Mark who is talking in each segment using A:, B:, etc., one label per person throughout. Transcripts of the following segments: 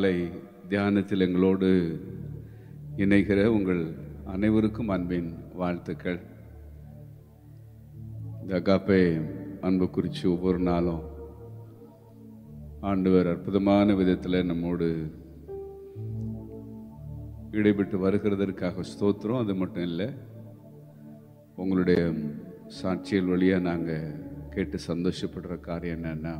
A: காலை தியானத்தில் எங்களோடு இணைகிற உங்கள் அனைவருக்கும் அன்பின் வாழ்த்துக்கள் இந்த அகாப்பே அன்பு குறித்து ஒவ்வொரு நாளும் ஆண்டவர் அற்புதமான விதத்தில் நம்மோடு இடைபெற்று வருகிறதற்காக ஸ்தோத்திரம் அது மட்டும் இல்லை உங்களுடைய சாட்சியல் வழியாக நாங்கள் கேட்டு சந்தோஷப்படுற காரியம் என்னன்னா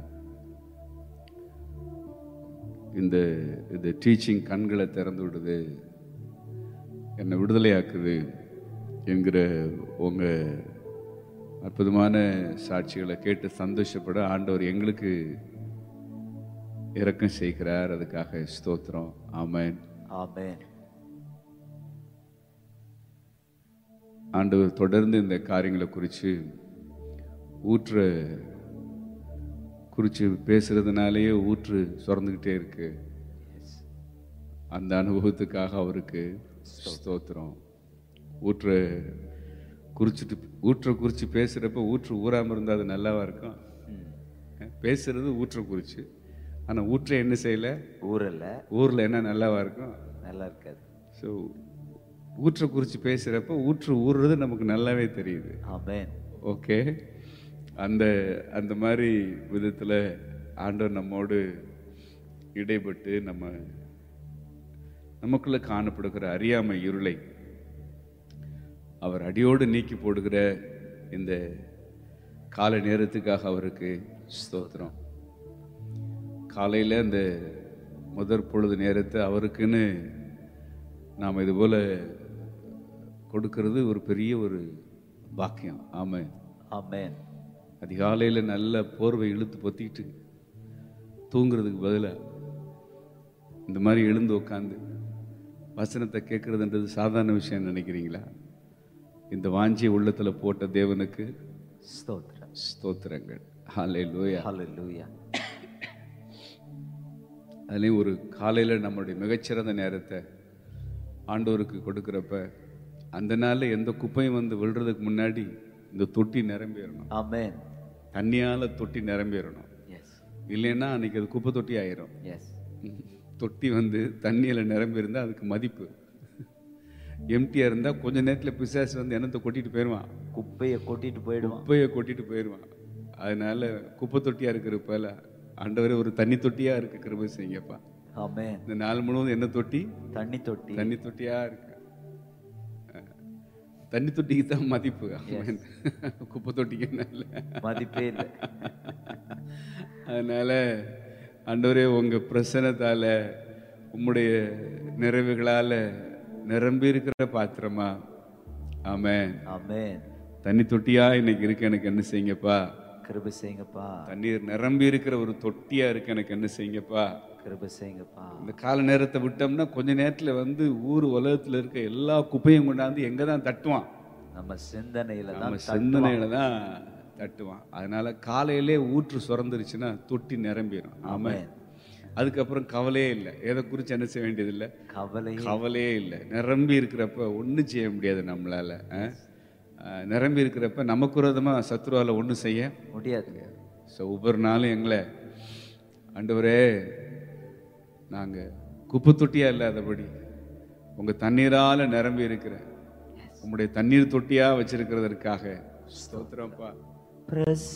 A: இந்த இந்த டீச்சிங் கண்களை திறந்து விடுது என்னை விடுதலையாக்குது என்கிற உங்கள் அற்புதமான சாட்சிகளை கேட்டு சந்தோஷப்பட ஆண்டவர் எங்களுக்கு இரக்கம் செய்கிறார் அதுக்காக ஸ்தோத்திரம் ஆமென்
B: ஆமென்
A: ஆண்டவர் தொடர்ந்து இந்த காரியங்களை குறித்து ஊற்ற குறித்து பேசுறதுனாலேயே ஊற்று சுரந்துக்கிட்டே இருக்கு அந்த அனுபவத்துக்காக அவருக்கு ஸ்தோத்திரம் ஊற்ற குறிச்சிட்டு ஊற்ற குறித்து பேசுகிறப்ப ஊற்று ஊறாமல் இருந்தால் அது நல்லாவா இருக்கும் பேசுறது ஊற்ற குறித்து ஆனால் ஊற்றை என்ன செய்யலை
B: ஊரல்ல
A: ஊரில் என்ன நல்லாவா இருக்கும்
B: நல்லா இருக்காது
A: ஸோ ஊற்றை குறித்து பேசுகிறப்ப ஊற்று ஊறுறது நமக்கு நல்லாவே தெரியுது
B: ஆமென்
A: ஓகே அந்த அந்த மாதிரி விதத்தில் ஆண்டவர் நம்மோடு இடைப்பட்டு நம்ம நமக்குள்ள காணப்படுகிற அறியாமை இருளை அவர் அடியோடு நீக்கி போடுகிற இந்த கால நேரத்துக்காக அவருக்கு ஸ்தோத்திரம் காலையில் இந்த முதற் பொழுது நேரத்தை அவருக்குன்னு நாம் இதுபோல் கொடுக்கிறது ஒரு பெரிய ஒரு பாக்கியம் ஆமாம்
B: ஆமென்
A: அதிகாலையில் நல்ல போர்வை இழுத்து பொத்திக்கிட்டு தூங்குறதுக்கு பதிலாக இந்த மாதிரி எழுந்து உட்காந்து வசனத்தை கேட்குறதுன்றது சாதாரண விஷயம் நினைக்கிறீங்களா இந்த வாஞ்சியை உள்ளத்தில் போட்ட தேவனுக்கு
B: ஸ்தோத்திரம்
A: ஸ்தோத்திரங்கள் ஹாலே லோயா
B: ஹalleluya
A: அதுலேயும் ஒரு காலையில் நம்மளுடைய மிகச்சிறந்த நேரத்தை ஆண்டோருக்கு கொடுக்குறப்ப அந்த நாளில் எந்த குப்பையும் வந்து விழுறதுக்கு முன்னாடி இந்த தொட்டி நிரம்பிடணும்
B: ஆமென்
A: தண்ணியால் தொட்டி நிரம்பிடணும்
B: எஸ்
A: இல்லைன்னா அன்னைக்கு அது குப்பை தொட்டி ஆயிரும்
B: எஸ்
A: தொட்டி வந்து தண்ணியில் நிரம்பி இருந்தால் அதுக்கு மதிப்பு எம்டியாக இருந்தால் கொஞ்ச நேரத்தில் பிசாசு வந்து என்னத்தை கொட்டிட்டு போயிடுவான்
B: குப்பையை கொட்டிட்டு போயிடுவான்
A: குப்பையை கொட்டிட்டு போயிடுவான் அதனால குப்பை தொட்டியாக இருக்கிறப்பல ஆண்டவரே ஒரு தண்ணி தொட்டியாக இருக்கு கிருபை செய்யுங்கப்பா
B: ஆமென்
A: இந்த நாள் முழுவதும் என்ன தொட்டி
B: தண்ணி தொட்டி
A: தண்ணி தொட்டியா இருக்கு அஹ், தண்ணி தொட்டிக்கு தான் மதிப்பு ஆமென். குப்பை தொட்டிக்கு நல்ல
B: மதிப்பே இல்லை
A: அதனால ஆண்டவரே உங்க பிரசனத்தால உம்முடைய நிறைவுகளால நிரம்பி இருக்கிற பாத்திரமா ஆமென்
B: ஆமென்
A: தண்ணி தொட்டியா இன்னைக்கு இருக்கு எனக்கு என்ன செய்யுங்கப்பா
B: கிருபை செய்யுங்கப்பா
A: தண்ணீர் நிரம்பி இருக்கிற ஒரு தொட்டியா இருக்கு எனக்கு என்ன செய்யுங்கப்பா
B: கிருபை செய்யுங்கப்பா
A: இந்த கால நேரத்தை விட்டோம்னா கொஞ்ச நேரத்துல வந்து ஊர் உலகத்துல இருக்க எல்லா குப்பையும் கொண்டாந்து எங்க தான் தட்டுவான்
B: நம்ம சிந்தனையில
A: நம்ம
B: தான்
A: சிந்தனையில தான் தட்டுவான் அதனால காலையிலே ஊற்று சுரந்துருச்சுன்னா தொட்டி நிரம்பிடும் ஆமா அதுக்கப்புறம் கவலையே இல்லை எதை குறித்து என்ன செய்ய வேண்டியதில்லை
B: கவலை
A: கவலையே இல்லை நிரம்பி இருக்கிறப்ப ஒன்றும் செய்ய முடியாது நம்மளால அஹ்? அஹ், நிரம்பி இருக்கிறப்ப நமக்கு விரோதமாக சத்ருவால ஒன்றும் செய்ய
B: முடியாது
A: ஸோ ஒவ்வொரு நாளும் எங்களை ஆண்டவரே நாங்கள் குப்பை தொட்டியா இல்லாதபடி உங்கள் தண்ணீரால் நிரம்பி இருக்கிற உங்களுடைய தண்ணீர் தொட்டியா வச்சிருக்கிறதற்காக ஸ்தோத்திரம்ப்பா
B: பிரஸ்